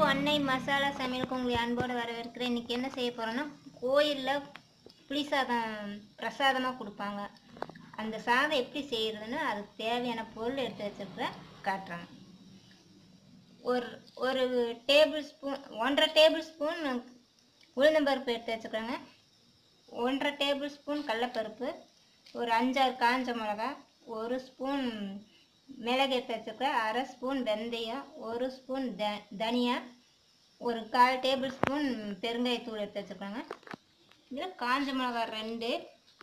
அன்னை மசாலா சமையலுக்கு உங்களை அன்போடு வரவேற்கிறேன் இன்றைக்கி என்ன செய்ய போகிறோன்னா கோயிலில் புளி சாதம் பிரசாதமாக கொடுப்பாங்க அந்த சாதம் எப்படி செய்கிறதுன்னு அதுக்கு தேவையான பொருள் எடுத்து வச்சுருக்கிறேன் காட்டுறேன் ஒரு ஒரு டேபிள் ஸ்பூன் ஒன்றரை டேபிள் ஸ்பூன் உளுந்தம்பருப்பு எடுத்து வச்சுக்கிறேங்க ஒன்றரை டேபிள் ஸ்பூன் கடலப்பருப்பு ஒரு அஞ்சாறு காஞ்ச மிளகா ஒரு ஸ்பூன் மிளகு எடுத்து வச்சுருக்கேன் அரை ஸ்பூன் வெந்தயம் ஒரு ஸ்பூன் த தனியா ஒரு கால் டேபிள் ஸ்பூன் பெருங்காயத்தூள் எடுத்து வச்சுருக்காங்க இதில் காஞ்ச மிளகா ரெண்டு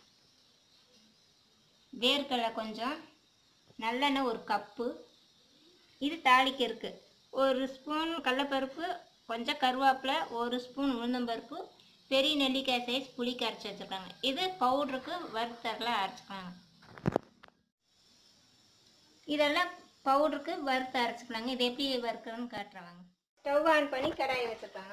வேர்க்கடலை கொஞ்சம் நல்லெண்ணெய் ஒரு கப்பு இது தாளிக்கு இருக்கு ஒரு ஸ்பூன் கடலப்பருப்பு கொஞ்சம் கருவேப்பிலை ஒரு ஸ்பூன் உளுந்தம்பருப்பு பெரிய நெல்லிக்காய் சைஸ் புளி கரைச்சி வச்சுருக்காங்க இது பவுட்ருக்கு வறுத்தரலாம் அரைச்சிக்கலாங்க இதெல்லாம் பவுடருக்கு வறுத்து அரைச்சிக்கலாங்க இது எப்படி வறுக்கிறதுன்னு காட்டுறாங்க ஸ்டவ் ஆன் பண்ணி கடாயை வச்சுருக்காங்க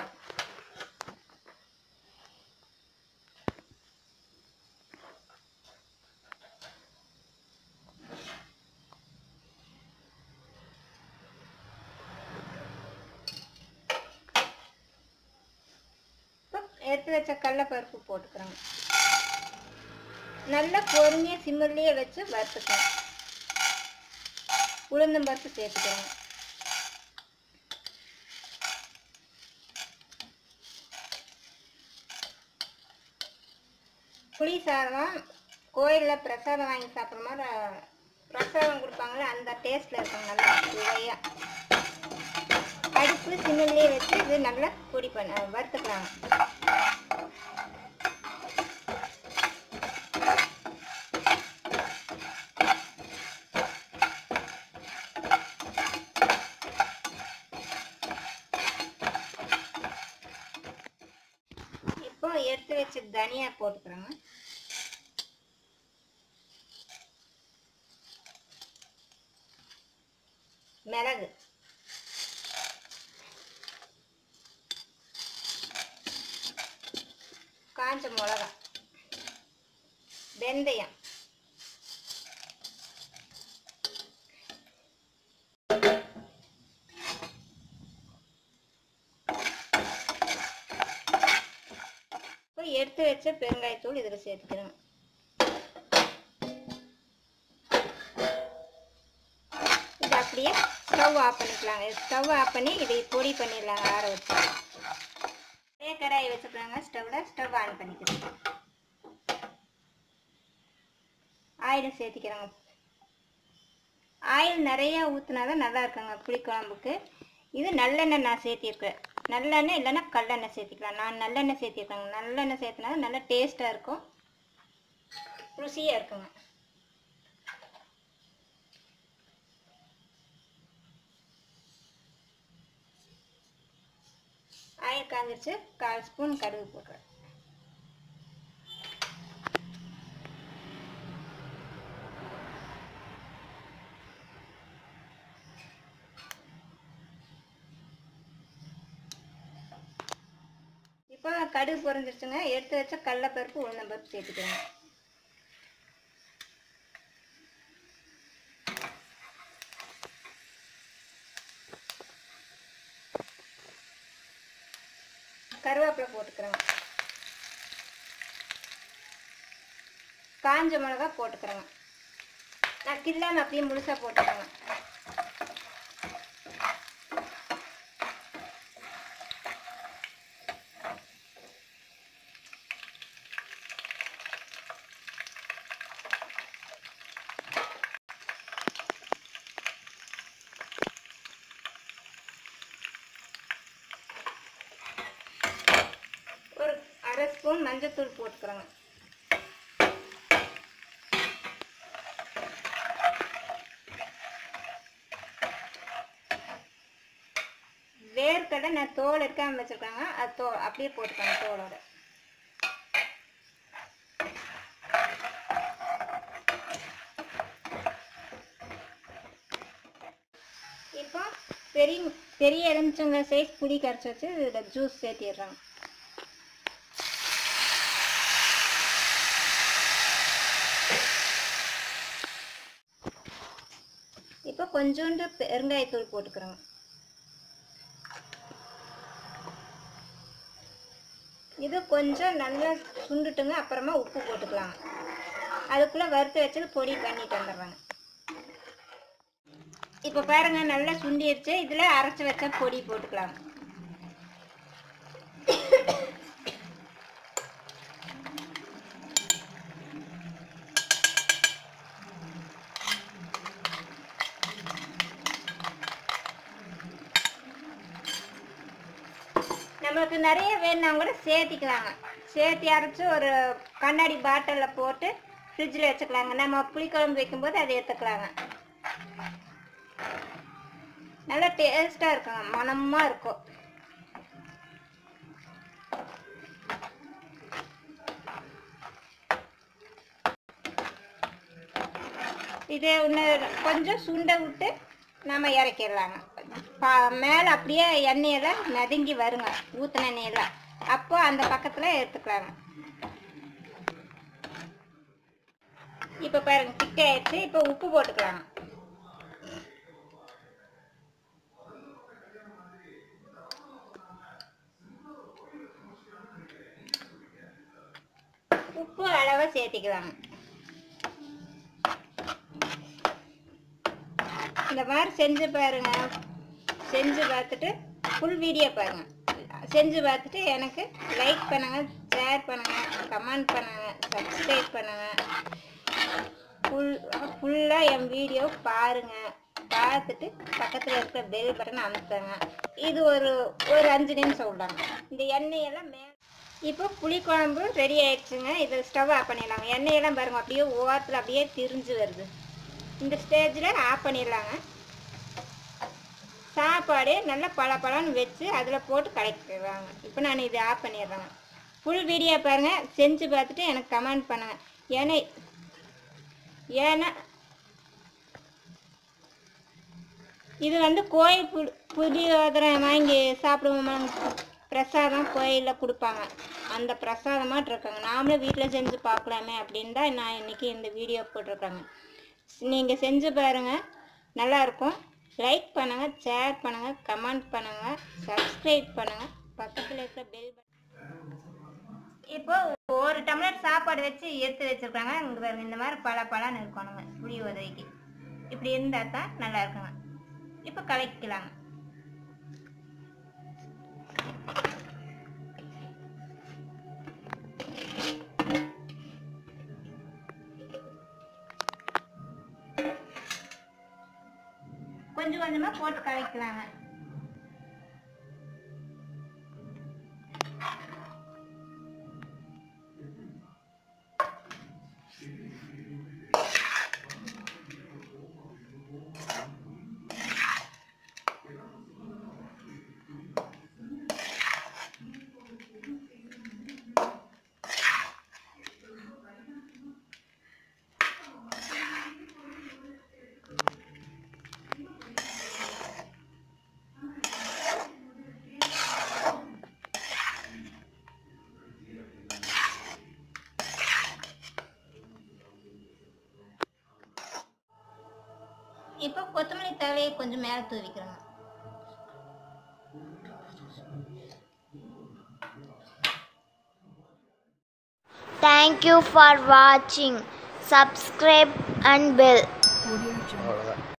இப்போ எடுத்து வச்ச கடலப்பருப்பு போட்டுக்கிறோங்க நல்லா பொறுமையாக சிம்மர்லேயே வச்சு வறுத்துக்கணும் உளுந்தம்பருப்பு சேர்த்துக்கிறோங்க புளி சாதம் கோயிலில் பிரசாதம் வாங்கி சாப்பிட்ற மாதிரி பிரசாதம் கொடுப்பாங்களே அந்த டேஸ்ட்டில் இருக்கும் நல்லா சுவையாக அடுப்பு சிம்மிலே வச்சு இது நல்லா பொடி பண்ண வறுத்துக்கலாம் இப்போ எடுத்து வச்ச தனியா போட்டுக்கிறோங்க மிளகு காஞ்ச மிளகா வெந்தயம் இப்போ எடுத்து வச்ச பெருங்காயத்தூள் இதில் சேர்த்துக்கிறோம் இது அப்படியே ஸ்டவ் ஆஃப் பண்ணிக்கலாங்க ஸ்டவ் ஆஃப் பண்ணி இதை பொடி பண்ணிடலாங்க ஆற வச்சு அதே கடாயை வச்சுக்கலாங்க ஸ்டவ்வில் ஸ்டவ் ஆன் பண்ணிக்கிறோம் ஆயில் சேர்த்திக்கிறோங்க ஆயில் நிறையா ஊற்றினா தான் நல்லா இருக்குங்க புளிக்குழம்புக்கு இது நல்லெண்ணெய் நான் சேர்த்திருக்கேன் நல்லெண்ணெய் இல்லைன்னா கல்லெண்ணெய் சேர்த்திக்கலாம் நான் நல்லெண்ணெய் சேர்த்திருக்கேங்க நல்லெண்ணெய் சேர்த்தினா நல்லா டேஸ்ட்டாக இருக்கும் ருசியாக இருக்குங்க ஆயில் காஞ்சிருச்சு கால் ஸ்பூன் கடுகு போட்டுறேன் இப்போ கடுகு பொரிஞ்சிருச்சுங்க எடுத்து வச்ச கடலப்பருப்பு உளுந்தம்பருப்பு சேர்த்துக்கிறேன் கருவேப்பிலை போட்டுக்கிறேங்க காஞ்ச மிளகா போட்டுக்கிறேங்க நான் கில்லாம அப்படியே முழுசாக போட்டுக்கிறேங்க ஒரு அரை ஸ்பூன் மஞ்சத்தூள் போட்டுக்கிறோங்க வேர்க்கடை நான் தோல் எடுக்காம வச்சிருக்காங்க அது தோ அப்படியே போட்டுக்கோங்க தோலோட இப்போ பெரிய பெரிய எலுமிச்சங்க சைஸ் புளி கரைச்சி வச்சு இதில் ஜூஸ் சேர்த்திடுறாங்க இப்போ கொஞ்சோண்டு பெருங்காயத்தூள் போட்டுக்கிறோங்க இது கொஞ்சம் நல்லா சுண்டுட்டுங்க அப்புறமா உப்பு போட்டுக்கலாம் அதுக்குள்ளே வறுத்து வச்சது பொடி பண்ணிட்டு வந்துடுறாங்க இப்போ பாருங்க நல்லா சுண்டிடுச்சு இதில் அரைச்சி வச்ச பொடி போட்டுக்கலாம் நம்மளுக்கு நிறைய வேணும்னா கூட சேர்த்திக்கலாங்க சேர்த்தி அரைச்சி ஒரு கண்ணாடி பாட்டிலில் போட்டு ஃப்ரிட்ஜில் வச்சுக்கலாங்க நம்ம புளிக்குழம்பு வைக்கும்போது அதை எடுத்துக்கலாங்க நல்லா டேஸ்ட்டாக இருக்குங்க மணமாக இருக்கும் இதை ஒன்று கொஞ்சம் சுண்ட விட்டு நம்ம இறக்கிடலாங்க பா மேலே அப்படியே எண்ணெயெல்லாம் நதுங்கி வருங்க ஊற்றின எண்ணெயெல்லாம் அப்போ அந்த பக்கத்தில் எடுத்துக்கலாங்க இப்போ பாருங்க திக்க ஆயிடுச்சு இப்போ உப்பு போட்டுக்கலாங்க உப்பு அளவாக சேர்த்திக்கலாங்க இந்த மாதிரி செஞ்சு பாருங்க செஞ்சு பார்த்துட்டு ஃபுல் வீடியோ பாருங்க செஞ்சு பார்த்துட்டு எனக்கு லைக் பண்ணுங்க ஷேர் பண்ணுங்க கமெண்ட் பண்ணுங்க சப்ஸ்கிரைப் பண்ணுங்க ஃபுல் ஃபுல்லாக என் வீடியோ பாருங்க பார்த்துட்டு பக்கத்தில் இருக்கிற பெல் பட்டன் அமுத்துங்க இது ஒரு ஒரு அஞ்சு நிமிஷம் விடாங்க இந்த எண்ணெயெல்லாம் மே இப்போ புளிக்குழம்பு ரெடி ஆயிடுச்சுங்க இதை ஸ்டவ் ஆஃப் பண்ணிடலாங்க எண்ணெயெல்லாம் பாருங்க அப்படியே ஓரத்தில் அப்படியே திரிஞ்சு வருது இந்த ஸ்டேஜில் ஆஃப் பண்ணிடலாங்க சாப்பாடு நல்லா பல பழம்னு வச்சு அதில் போட்டு கலக்கிடுறாங்க இப்போ நான் இதை ஆஃப் பண்ணிடுறேங்க ஃபுல் வீடியோ பாருங்கள் செஞ்சு பார்த்துட்டு எனக்கு கமெண்ட் பண்ணுங்கள் ஏன்னா ஏன்னா இது வந்து கோயில் புளி புளியோதரை வாங்கி சாப்பிடுவோம் பிரசாதம் கோயிலில் கொடுப்பாங்க அந்த பிரசாதமாட்டு இருக்காங்க நாமளும் வீட்டில் செஞ்சு பார்க்கலாமே அப்படின்னு தான் நான் இன்னைக்கு இந்த வீடியோ போட்டிருக்காங்க நீங்கள் செஞ்சு பாருங்கள் நல்லாயிருக்கும் லைக் பண்ணுங்கள் ஷேர் பண்ணுங்கள் கமெண்ட் பண்ணுங்கள் சப்ஸ்கிரைப் பண்ணுங்கள் பக்கத்தில் இருக்கிற பெல் இப்போ ஒரு டம்ளர் சாப்பாடு வச்சு எடுத்து வச்சுருக்காங்க இங்கே பாருங்க இந்த மாதிரி பல பழன்னு இருக்கணுங்க புளி உதவிக்கு இப்படி இருந்தால் தான் நல்லா இருக்குங்க இப்போ கலக்கிக்கலாங்க கொஞ்சம் கொஞ்சமாக போட்டு கலக்கலாங்க இப்போ கொத்தமல்லி தழையை கொஞ்சம் மேலே தூவிக்கிறோங்க Thank you for watching. Subscribe and bell. அவ்வளோதான்